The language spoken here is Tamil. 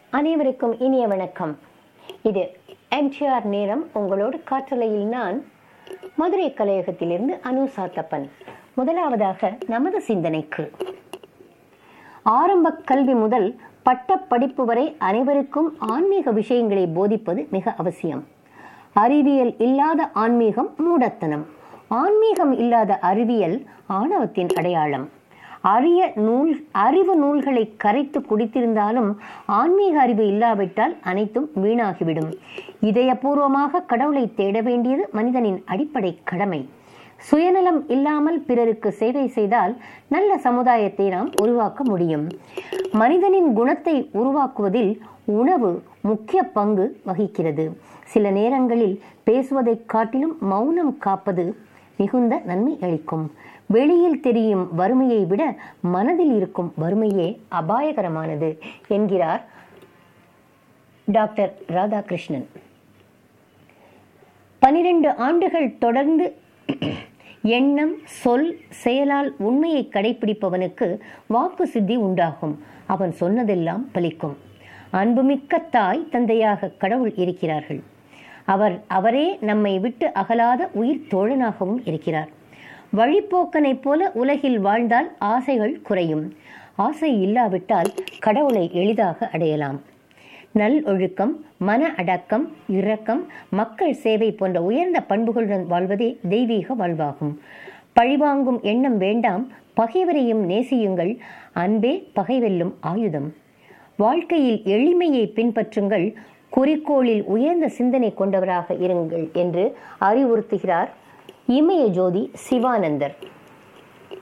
அனைவருக்கும் இனிய வணக்கம் இது எம்டிஆர் நேரம் உங்களோடு காற்றலையில் நான் மதுரை கலையகத்திலிருந்து அனு சாத்தப்பன் முதலாவதாக நமது சிந்தனைக்கு ஆரம்ப கல்வி முதல் பட்ட படிப்பு வரை அனைவருக்கும் ஆன்மீக விஷயங்களை போதிப்பது மிக அவசியம் அறிவியல் இல்லாத ஆன்மீகம் மூடத்தனம் ஆன்மீகம் இல்லாத அறிவியல் ஆணவத்தின் அடையாளம் அரிய நூல் அறிவு நூல்களை கரைத்து குடித்திருந்தாலும் ஆன்மீக அறிவு இல்லாவிட்டால் அனைத்தும் வீணாகிவிடும் இதயபூர்வமாக கடவுளை தேட வேண்டியது மனிதனின் அடிப்படை கடமை சுயநலம் இல்லாமல் பிறருக்கு சேவை செய்தால் நல்ல சமுதாயத்தை நாம் உருவாக்க முடியும் மனிதனின் குணத்தை உருவாக்குவதில் உணவு முக்கிய பங்கு வகிக்கிறது சில நேரங்களில் பேசுவதைக் காட்டிலும் மௌனம் காப்பது மிகுந்த நன்மை அளிக்கும் வெளியில் தெரியும் வறுமையை விட மனதில் இருக்கும் வறுமையே அபாயகரமானது என்கிறார் டாக்டர் ராதாகிருஷ்ணன் பனிரெண்டு ஆண்டுகள் தொடர்ந்து எண்ணம் சொல் செயலால் உண்மையை கடைபிடிப்பவனுக்கு வாக்கு சித்தி உண்டாகும் அவன் சொன்னதெல்லாம் பலிக்கும் அன்புமிக்க தாய் தந்தையாக கடவுள் இருக்கிறார்கள் அவர் அவரே நம்மை விட்டு அகலாத உயிர் தோழனாகவும் இருக்கிறார் வழிப்போக்கனைப் போல உலகில் வாழ்ந்தால் ஆசைகள் குறையும் ஆசை இல்லாவிட்டால் கடவுளை எளிதாக அடையலாம் நல் ஒழுக்கம் மன அடக்கம் இரக்கம் மக்கள் சேவை போன்ற உயர்ந்த பண்புகளுடன் வாழ்வதே தெய்வீக வாழ்வாகும் பழிவாங்கும் எண்ணம் வேண்டாம் பகைவரையும் நேசியுங்கள் அன்பே பகைவெல்லும் ஆயுதம் வாழ்க்கையில் எளிமையை பின்பற்றுங்கள் குறிக்கோளில் உயர்ந்த சிந்தனை கொண்டவராக இருங்கள் என்று அறிவுறுத்துகிறார் இமய ஜோதி சிவானந்தர்